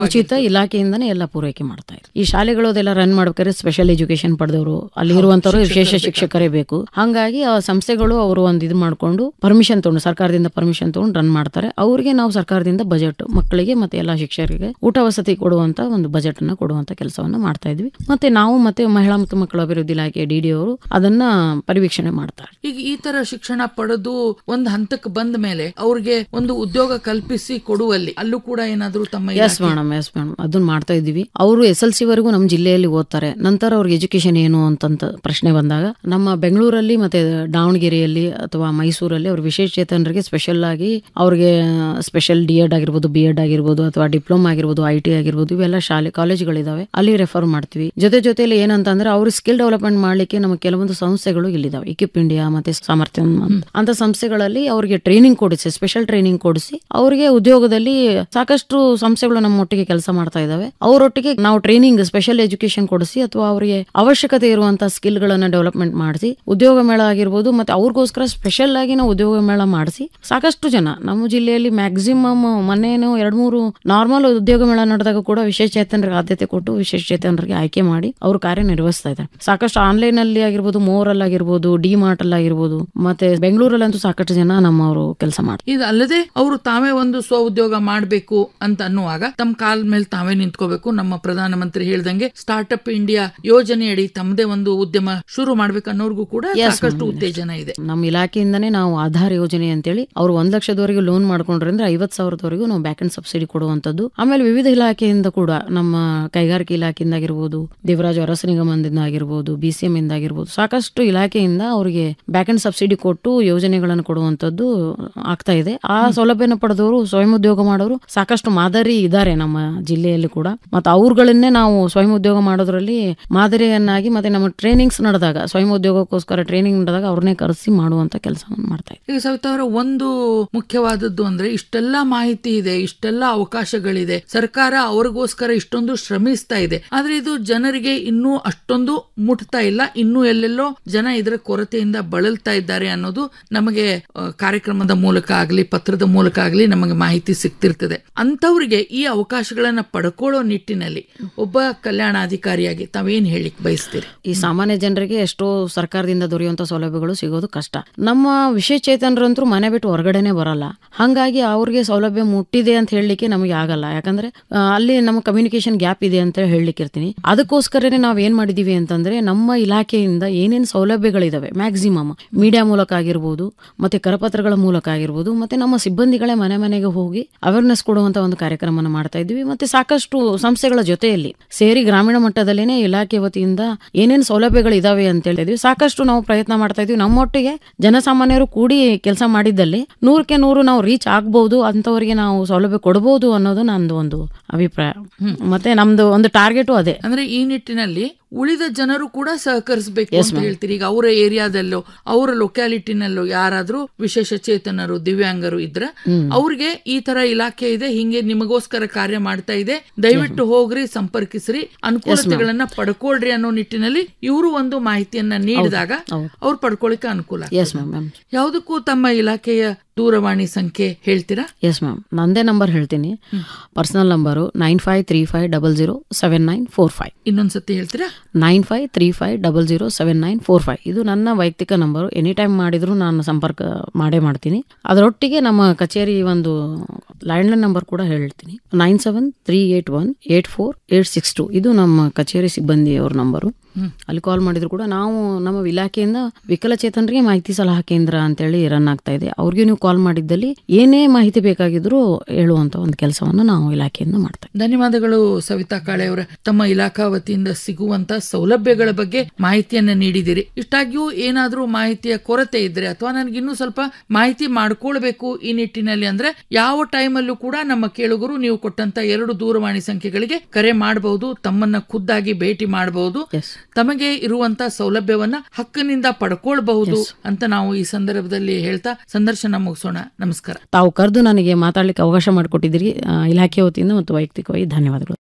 ಉಚಿತ ಇಲಾಖೆಯಿಂದನೇ ಎಲ್ಲ ಪೂರೈಕೆ ಮಾಡ್ತಾ ಇದ್ರು ಈ ಶಾಲೆಗಳು ಅದೆಲ್ಲ ರನ್ ಮಾಡ್ಬೇಕಾದ್ರೆ ಸ್ಪೆಷಲ್ ಎಜುಕೇಶನ್ ಪಡೆದವರು ಅಲ್ಲಿ ಇರುವಂತವರು ವಿಶೇಷ ಶಿಕ್ಷಕರೇ ಬೇಕು ಹಾಗಾಗಿ ಆ ಸಂಸ್ಥೆಗಳು ಅವರು ಒಂದು ಇದು ಮಾಡ್ಕೊಂಡು ಪರ್ಮಿಷನ್ ತಗೊಂಡು ಸರ್ಕಾರದಿಂದ ಪರ್ಮಿಷನ್ ತಗೊಂಡು ರನ್ ಮಾಡ್ತಾರೆ ಅವ್ರಿಗೆ ನಾವು ಸರ್ಕಾರದಿಂದ ಬಜೆಟ್ ಮಕ್ಕಳಿಗೆ ಮತ್ತೆ ಎಲ್ಲ ಶಿಕ್ಷಕರಿಗೆ ಊಟ ವಸತಿ ಕೊಡುವಂತ ಒಂದು ಬಜೆಟ್ ಅನ್ನ ಕೊಡುವಂತ ಕೆಲಸವನ್ನ ಮಾಡ್ತಾ ಇದ್ವಿ ಮತ್ತೆ ನಾವು ಮತ್ತೆ ಮಹಿಳಾ ಮತ್ತು ಮಕ್ಕಳ ಅಭಿವೃದ್ಧಿ ಇಲಾಖೆ ಡಿ ಅವರು ಅದನ್ನ ಪರಿವೀಕ್ಷಣೆ ಮಾಡ್ತಾರೆ ಈಗ ಈ ತರ ಶಿಕ್ಷಣ ಪಡೆದು ಒಂದು ಹಂತಕ್ಕೆ ಬಂದ ಮೇಲೆ ಅವ್ರಿಗೆ ಒಂದು ಉದ್ಯೋಗ ಕಲ್ಪಿಸಿ ಕೊಡುವಲ್ಲಿ ಅಲ್ಲೂ ಕೂಡ ಏನಾದ್ರೂ ತಮ್ಮ ಎಸ್ ಮೇಡಮ್ ಎಸ್ ಮೇಡಮ್ ಅದನ್ನ ಮಾಡ್ತಾ ಇದ್ದೀವಿ ಅವರು ಎಸ್ ಎಲ್ ಸಿ ವರೆಗೂ ನಮ್ಮ ಜಿಲ್ಲೆಯಲ್ಲಿ ಓದ್ತಾರೆ ನಂತರ ಅವ್ರಿಗೆ ಎಜುಕೇಶನ್ ಏನು ಅಂತಂತ ಪ್ರಶ್ನೆ ಬಂದಾಗ ನಮ್ಮ ಬೆಂಗಳೂರಲ್ಲಿ ಮತ್ತೆ ದಾವಣಗೆರೆಯಲ್ಲಿ ಅಥವಾ ಮೈಸೂರಲ್ಲಿ ಅವ್ರ ವಿಶೇಷ ಚೇತನರಿಗೆ ಸ್ಪೆಷಲ್ ಆಗಿ ಅವ್ರಿಗೆ ಸ್ಪೆಷಲ್ ಡಿ ಎಡ್ ಆಗಿರ್ಬೋದು ಬಿ ಎಡ್ ಆಗಿರ್ಬೋದು ಅಥವಾ ಡಿಪ್ಲೊಮಾ ಆಗಿರ್ಬೋದು ಐ ಟಿ ಆಗಿರ್ಬೋದು ಇವೆಲ್ಲ ಶಾಲೆ ಕಾಲೇಜುಗಳಿದಾವೆ ಅಲ್ಲಿ ರೆಫರ್ ಮಾಡ್ತೀವಿ ಜೊತೆ ಜೊತೆಲಿ ಏನಂತಂದ್ರೆ ಅವ್ರ ಸ್ಕಿಲ್ ಡೆವಲಪ್ಮೆಂಟ್ ಮಾಡ್ಲಿಕ್ಕೆ ನಮಗೆ ಕೆಲವೊಂದು ಸಂಸ್ಥೆಗಳು ಇಲ್ಲಿದಾವೆ ಇಕ್ವಿಪ್ ಇಂಡಿಯಾ ಮತ್ತೆ ಸಾಮರ್ಥ್ಯ ಅಂತ ಸಂಸ್ಥೆಗಳಲ್ಲಿ ಅವರಿಗೆ ಟ್ರೈನಿಂಗ್ ಕೊಡಿಸಿ ಸ್ಪೆಷಲ್ ಟ್ರೈನಿಂಗ್ ಕೊಡಿಸಿ ಅವರಿಗೆ ಉದ್ಯೋಗದಲ್ಲಿ ಸಾಕಷ್ಟು ಸಂಸ್ಥೆಗಳು ನಮ್ಮ ಒಟ್ಟಿಗೆ ಕೆಲಸ ಮಾಡ್ತಾ ಇದಾವೆ ಅವರೊಟ್ಟಿಗೆ ನಾವು ಟ್ರೈನಿಂಗ್ ಸ್ಪೆಷಲ್ ಎಜುಕೇಶನ್ ಕೊಡಿಸಿ ಅಥವಾ ಅವರಿಗೆ ಅವಶ್ಯಕತೆ ಇರುವಂತಹ ಸ್ಕಿಲ್ ಗಳನ್ನ ಡೆವಲಪ್ಮೆಂಟ್ ಮಾಡಿಸಿ ಉದ್ಯೋಗ ಮೇಳ ಆಗಿರ್ಬೋದು ಮತ್ತೆ ಅವ್ರಿಗೋಸ್ಕರ ಸ್ಪೆಷಲ್ ಆಗಿ ನಾವು ಉದ್ಯೋಗ ಮೇಳ ಮಾಡಿಸಿ ಸಾಕಷ್ಟು ಜನ ನಮ್ಮ ಜಿಲ್ಲೆಯಲ್ಲಿ ಮ್ಯಾಕ್ಸಿಮಮ್ ಮೊನ್ನೆನೂ ಎರಡ್ ಮೂರು ನಾರ್ಮಲ್ ಉದ್ಯೋಗ ಮೇಳ ನಡೆದಾಗ ಕೂಡ ವಿಶೇಷ ಚೇತನರಿಗೆ ಆದ್ಯತೆ ಕೊಟ್ಟು ವಿಶೇಷ ಚೇತನರಿಗೆ ಆಯ್ಕೆ ಮಾಡಿ ಅವರು ಕಾರ್ಯನಿರ್ವಹಿಸ್ತಾ ಇದ್ದಾರೆ ಸಾಕಷ್ಟು ಆನ್ಲೈನ್ ಅಲ್ಲಿ ಆಗಿರ್ಬೋದು ಮೋರಲ್ ಆಗಿರ್ಬೋದು ಡಿ ಮಾರ್ಟ್ ಅಲ್ಲಿ ಆಗಿರ್ಬೋದು ಮತ್ತೆ ಬೆಂಗಳೂರಲ್ಲಂತೂ ಸಾಕಷ್ಟು ಜನ ನಮ್ಮವರು ಕೆಲಸ ಮಾಡ್ತಾರೆ ಇದು ಅಲ್ಲದೆ ಅವರು ತಾವೇ ಒಂದು ಸ್ವ ಉದ್ಯೋಗ ಮಾಡಬೇಕು ಅಂತ ಅನ್ನುವಾಗ ತಮ್ಮ ಕಾಲ್ ಮೇಲೆ ತಾವೇ ನಿಂತ್ಕೋಬೇಕು ನಮ್ಮ ಪ್ರಧಾನಮಂತ್ರಿ ಹೇಳ್ದಂಗೆ ಸ್ಟಾರ್ಟ್ಅಪ್ ಇಂಡಿಯಾ ಯೋಜನೆಯಡಿ ತಮ್ಮದೇ ಒಂದು ಉದ್ಯಮ ಶುರು ಮಾಡ್ಬೇಕು ಅನ್ನೋರ್ಗೂ ಕೂಡ ಸಾಕಷ್ಟು ಉತ್ತೇಜನ ಇದೆ ನಮ್ಮ ಇಲಾಖೆಯಿಂದನೇ ನಾವು ಆಧಾರ್ ಯೋಜನೆ ಅಂತೇಳಿ ಅವ್ರು ಒಂದ್ ಲಕ್ಷದವರೆಗೂ ಲೋನ್ ಮಾಡ್ಕೊಂಡ್ರೆ ಐವತ್ ಸಾವಿರದವರೆಗೂ ನಾವು ಬ್ಯಾಕ್ ಅಂಡ್ ಸಬ್ಸಿಡಿ ಕೊಡುವಂತದ್ದು ಆಮೇಲೆ ವಿವಿಧ ಇಲಾಖೆಯಿಂದ ಕೂಡ ನಮ್ಮ ಕೈಗಾರಿಕೆ ಇಲಾಖೆಯಿಂದ ಆಗಿರ್ಬೋದು ದೇವರಾಜ್ ಅರಸ ನಿಗಮದಿಂದ ಆಗಿರ್ಬೋದು ಬಿ ಸಿ ಎಂ ಇಂದ ಆಗಿರ್ಬೋದು ಸಾಕಷ್ಟು ಇಲಾಖೆಯಿಂದ ಅವರಿಗೆ ಬ್ಯಾಕ್ ಅಂಡ್ ಸಬ್ಸಿಡಿ ಕೊಟ್ಟು ಯೋಜನೆಗಳನ್ನು ಕೊಡುವಂತದ್ದು ಆಗ್ತಾ ಇದೆ ಆ ಸೌಲಭ್ಯನ ಪಡೆದವರು ಸ್ವಯಂ ಉದ್ಯೋಗ ಮಾಡೋರು ಸಾಕಷ್ಟು ಮಾದರಿ ಇದ್ದಾರೆ ನಮ್ಮ ಜಿಲ್ಲೆಯಲ್ಲಿ ಕೂಡ ಮತ್ತೆ ಅವ್ರುಗಳನ್ನೇ ನಾವು ಸ್ವಯಂ ಉದ್ಯೋಗ ಮಾಡೋದ್ರಲ್ಲಿ ಮಾದರಿಯನ್ನಾಗಿ ಮತ್ತೆ ನಮ್ಮ ಟ್ರೈನಿಂಗ್ಸ್ ನಡೆದಾಗ ಸ್ವಯಂ ಉದ್ಯೋಗಕ್ಕೋಸ್ಕರ ಟ್ರೈನಿಂಗ್ ನಡೆದಾಗ ಅವ್ರನ್ನೇ ಕರೆಸಿ ಮಾಡುವಂತ ಕೆಲಸವನ್ನು ಮಾಡ್ತಾ ಇದ್ದೀವಿ ಈಗ ಸವಿತಾ ಅವರ ಒಂದು ಮುಖ್ಯವಾದದ್ದು ಅಂದ್ರೆ ಇಷ್ಟೆಲ್ಲ ಮಾಹಿತಿ ಇದೆ ಇಷ್ಟೆಲ್ಲ ಅವಕಾಶಗಳಿದೆ ಸರ್ಕಾರ ಅವ್ರಿಗೋಸ್ಕರ ಇಷ್ಟೊಂದು ಶ್ರಮಿಸ್ತಾ ಇದೆ ಆದ್ರೆ ಇದು ಜನರಿಗೆ ಇನ್ನೂ ಅಷ್ಟೊಂದು ಮುಟ್ತಾ ಇಲ್ಲ ಇನ್ನೂ ಎಲ್ಲೆಲ್ಲೋ ಜನ ಇದರ ಕೊರತೆಯಿಂದ ಬಳಲ್ತಾ ಇದ್ದಾರೆ ಅನ್ನೋದು ನಮಗೆ ಆ, ಕಾರ್ಯಕ್ರಮದ ಮೂಲಕ ಆಗ್ಲಿ ಪತ್ರದ ಮೂಲಕ ಆಗ್ಲಿ ನಮಗೆ ಮಾಹಿತಿ ಸಿಗ್ತಿರ್ತದೆ ಅಂತವ್ರಿಗೆ ಈ ಅವಕಾಶಗಳನ್ನ ಪಡ್ಕೊಳ್ಳೋ ನಿಟ್ಟಿನಲ್ಲಿ ಒಬ್ಬ ಕಲ್ಯಾಣಾಧಿಕಾರಿಯಾಗಿ ತಾವೇನ್ ಹೇಳಿಕ್ ಬಯಸ್ತೀರಿ ಈ ಸಾಮಾನ್ಯ ಜನರಿಗೆ ಎಷ್ಟೋ ಸರ್ಕಾರದಿಂದ ದೊರೆಯುವಂತ ಸೌಲಭ್ಯಗಳು ಸಿಗೋದು ಕಷ್ಟ ನಮ್ಮ ವಿಶೇಷ ಚೇತನರಂತರೂ ಮನೆ ಬಿಟ್ಟು ಹೊರಗಡೆನೆ ಬರಲ್ಲ ಹಂಗಾಗಿ ಅವ್ರಿಗೆ ಸೌಲಭ್ಯ ಮುಟ್ಟಿದೆ ಅಂತ ಹೇಳಲಿಕ್ಕೆ ನಮಗೆ ಆಗಲ್ಲ ಯಾಕಂದ್ರೆ ಆ, ಅಲ್ಲಿ ನಮ್ಮ ಕಮ್ಯುನಿಕೇಶನ್ ಗ್ಯಾಪ್ ಇದೆ ಅಂತ ಹೇಳಲಿಕ್ಕೆ ಇರ್ತೀನಿ ಅದಕ್ಕೋಸ್ಕರನೇ ನಾವ್ ಏನ್ ಮಾಡಿದೀವಿ ಅಂತಂದ್ರೆ ನಮ್ಮ ಇಲಾಖೆಯಿಂದ ಏನೇನ್ ಸೌಲಭ್ಯಗಳಿದಾವೆ ಮ್ಯಾಕ್ಸಿಮಮ್ ಮೀಡಿಯಾ ಮೂಲಕ ಆಗಿರ್ಬೋದು ಮತ್ತೆ ಕರಪತ್ರಗಳ ಮೂಲಕ ಆಗಿರ್ಬೋದು ಮತ್ತೆ ನಮ್ಮ ಸಿಬ್ಬಂದಿಗಳೇ ಮನೆ ಮನೆಗೆ ಹೋಗಿ ಅವೇರ್ನೆಸ್ ಕೊಡುವಂತ ಒಂದು ಕಾರ್ಯಕ್ರಮನ ಮಾಡ್ತಾ ಇದ್ವಿ ಮತ್ತೆ ಸಾಕಷ್ಟು ಸಂಸ್ಥೆಗಳ ಜೊತೆಯಲ್ಲಿ ಸೇರಿ ಗ್ರಾಮೀಣ ಮಟ್ಟದಲ್ಲಿನೇ ಇಲಾಖೆ ವತಿಯಿಂದ ಏನೇನು ಸೌಲಭ್ಯಗಳು ಇದಾವೆ ಅಂತ ಹೇಳಿದ್ವಿ ಸಾಕಷ್ಟು ನಾವು ಪ್ರಯತ್ನ ಮಾಡ್ತಾ ಇದ್ವಿ ನಮ್ಮೊಟ್ಟಿಗೆ ಜನಸಾಮಾನ್ಯರು ಕೂಡಿ ಕೆಲಸ ಮಾಡಿದ್ದಲ್ಲಿ ನೂರಕ್ಕೆ ನೂರು ನಾವು ರೀಚ್ ಆಗ್ಬಹುದು ಅಂತವರಿಗೆ ನಾವು ಸೌಲಭ್ಯ ಕೊಡಬಹುದು ಅನ್ನೋದು ನಂದು ಒಂದು ಅಭಿಪ್ರಾಯ ಮತ್ತೆ ನಮ್ದು ಒಂದು ಟಾರ್ಗೆಟು ಅದೇ ಅಂದ್ರೆ ಈ ನಿಟ್ಟಿನಲ್ಲಿ ಉಳಿದ ಜನರು ಕೂಡ ಸಹಕರಿಸಬೇಕು ಅಂತ ಹೇಳ್ತೀರಿ ಈಗ ಅವರ ಏರಿಯಾದಲ್ಲೋ ಅವರ ಲೊಕ್ಯಾಲಿಟಿನಲ್ಲೋ ಯಾರಾದ್ರೂ ವಿಶೇಷ ಚೇತನರು ದಿವ್ಯಾಂಗರು ಇದ್ರ ಅವ್ರಿಗೆ ಈ ತರ ಇಲಾಖೆ ಇದೆ ಹಿಂಗೆ ನಿಮಗೋಸ್ಕರ ಕಾರ್ಯ ಮಾಡ್ತಾ ಇದೆ ದಯವಿಟ್ಟು ಹೋಗ್ರಿ ಸಂಪರ್ಕಿಸ್ರಿ ಅನುಕೂಲತೆಗಳನ್ನ ಪಡ್ಕೊಳ್ರಿ ಅನ್ನೋ ನಿಟ್ಟಿನಲ್ಲಿ ಇವರು ಒಂದು ಮಾಹಿತಿಯನ್ನ ನೀಡಿದಾಗ ಅವ್ರು ಪಡ್ಕೊಳಿಕ್ಕೆ ಅನುಕೂಲ ಆಗ್ತದೆ. ಎಸ್ ಮ್ಯಾಮ್ ಮ್ಯಾಮ್ ಯಾವುದಕ್ಕೂ ತಮ್ಮ ಇಲಾಖೆಯ ದೂರವಾಣಿ ಸಂಖ್ಯೆ ಹೇಳ್ತೀರಾ ಎಸ್ ಮ್ಯಾಮ್ ನಂದೇ ನಂಬರ್ ಹೇಳ್ತೀನಿ personal number nine five three five double zero seven nine four five ಇನ್ನೊಂದ್ಸತಿ ಹೇಳ್ತೀರಾ nine five three five double zero seven nine four five ಇದು ನನ್ನ ವೈಯಕ್ತಿಕ ನಂಬರು ಎನಿ ಟೈಮ್ ಮಾಡಿದ್ರು ನಾನು ಸಂಪರ್ಕ ಮಾಡೇ ಮಾಡ್ತೀನಿ ಅದರೊಟ್ಟಿಗೆ ನಮ್ಮ ಕಚೇರಿ ಒಂದು ಲ್ಯಾಂಡ್ಲೈನ್ ನಂಬರ್ ಕೂಡ ಹೇಳ್ತೀನಿ nine seven three eight one eight four eight six two ಇದು ನಮ್ಮ ಕಚೇರಿ ಸಿಬ್ಬಂದಿಯವ್ರ ನಂಬರು ಅಲ್ಲಿ ಕಾಲ್ ಮಾಡಿದ್ರು ಕೂಡ ನಾವು ನಮ್ಮ ಇಲಾಖೆಯಿಂದ ವಿಕಲಚೇತನರಿಗೆ ಮಾಹಿತಿ ಸಲಹಾ ಕೇಂದ್ರ ಅಂತೇಳಿ ರನ್ ಆಗ್ತಾ ಇದೆ ಅವ್ರಿಗೆ ನೀವು ಕಾಲ್ ಮಾಡಿದ್ದಲ್ಲಿ ಏನೇ ಮಾಹಿತಿ ಬೇಕಾಗಿದ್ರು ಹೇಳುವಂತ ಒಂದು ಕೆಲಸವನ್ನು ನಾವು ಇಲಾಖೆಯಿಂದ ಮಾಡ್ತಾ ಇದ್ದೀವಿ. ಧನ್ಯವಾದಗಳು ಸವಿತಾ ಕಾಳೆ ಅವರ ತಮ್ಮ ಇಲಾಖಾ ವತಿಯಿಂದ ಸಿಗುವಂತ ಸೌಲಭ್ಯಗಳ ಬಗ್ಗೆ ಮಾಹಿತಿಯನ್ನ ನೀಡಿದಿರಿ ಇಷ್ಟಾಗಿಯೂ ಏನಾದ್ರೂ ಮಾಹಿತಿಯ ಕೊರತೆ ಇದ್ರೆ ಅಥವಾ ನನಗೆ ಇನ್ನೂ ಸ್ವಲ್ಪ ಮಾಹಿತಿ ಮಾಡ್ಕೊಳ್ಬೇಕು ಈ ನಿಟ್ಟಿನಲ್ಲಿ ಅಂದ್ರೆ ಯಾವ ಟೈಮಲ್ಲೂ ಕೂಡ ನಮ್ಮ ಕೇಳುಗರು ನೀವು ಕೊಟ್ಟಂತ ಎರಡು ದೂರವಾಣಿ ಸಂಖ್ಯೆಗಳಿಗೆ ಕರೆ ಮಾಡಬಹುದು ತಮ್ಮನ್ನ ಖುದ್ದಾಗಿ ಭೇಟಿ ಮಾಡಬಹುದು Yes. ತಮಗೆ ಇರುವಂತ ಸೌಲಭ್ಯವನ್ನ ಹಕ್ಕಿನಿಂದ ಪಡ್ಕೊಳ್ಬಹುದು ಅಂತ ನಾವು ಈ ಸಂದರ್ಭದಲ್ಲಿ ಹೇಳ್ತಾ ಸಂದರ್ಶನ ಮುಗಿಸೋಣ ನಮಸ್ಕಾರ ತಾವು ಕರೆದು ನನಗೆ ಮಾತಾಡ್ಲಿಕ್ಕೆ ಅವಕಾಶ ಮಾಡಿಕೊಟ್ಟಿದ್ದೀರಿ ಆ, ಇಲಾಖೆ ವತಿಯಿಂದ ಮತ್ತು ವೈಯಕ್ತಿಕವಾಗಿ ಧನ್ಯವಾದಗಳು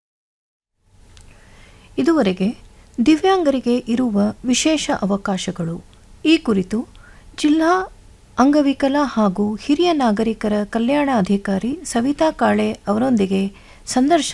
ಇದುವರೆಗೆ ದಿವ್ಯಾಂಗರಿಗೆ ಇರುವ ವಿಶೇಷ ಅವಕಾಶಗಳು ಈ ಕುರಿತು ಜಿಲ್ಲಾ ಅಂಗವಿಕಲ ಹಾಗೂ ಹಿರಿಯ ನಾಗರಿಕರ ಕಲ್ಯಾಣ ಅಧಿಕಾರಿ ಸವಿತಾ ಕಾಳೆ ಅವರೊಂದಿಗೆ ಸಂದರ್ಶನ